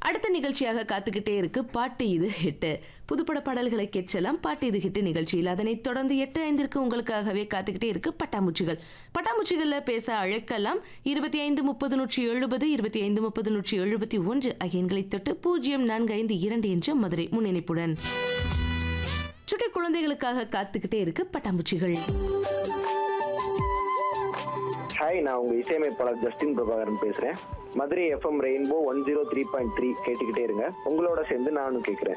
அடுத்த நிகழ்ச்சியாக காத்துக்கிட்டே இருக்கு பாட்டு இது ஹிட்டு புதுப்பட பாடல்களை கேட்கலாம் பாட்டு இது ஹிட்டு நிகழ்ச்சியில் அதனைத் தொடர்ந்து எட்டு ஐந்திற்கு உங்களுக்காகவே காத்துக்கிட்டே இருக்கு பட்டாம்பூச்சிகள் பட்டாம்பூச்சிகள்ல பேச அழைக்கலாம் இருபத்தி ஐந்து முப்பது நூற்றி எழுபது இருபத்தி ஐந்து முப்பது நூற்றி எழுபத்தி ஒன்று ஆகிய எண்களை தொட்டு பூஜ்ஜியம் நான்கு ஐந்து இரண்டு என்ற மதுரை முன்னிணைப்புடன் சுட்டி குழந்தைகளுக்காக காத்துக்கிட்டே இருக்கு பட்டாம்பூச்சிகள் ஹாய் நான் உங்க இசையமைப்பாளர் ஜஸ்டின் பிரபாகரன் பேசுறேன் Madurai FM rainbow one zero three point three கேட்டுக்கிட்டே இருங்க உங்களோட சேர்ந்து நானும் கேட்கிறேன்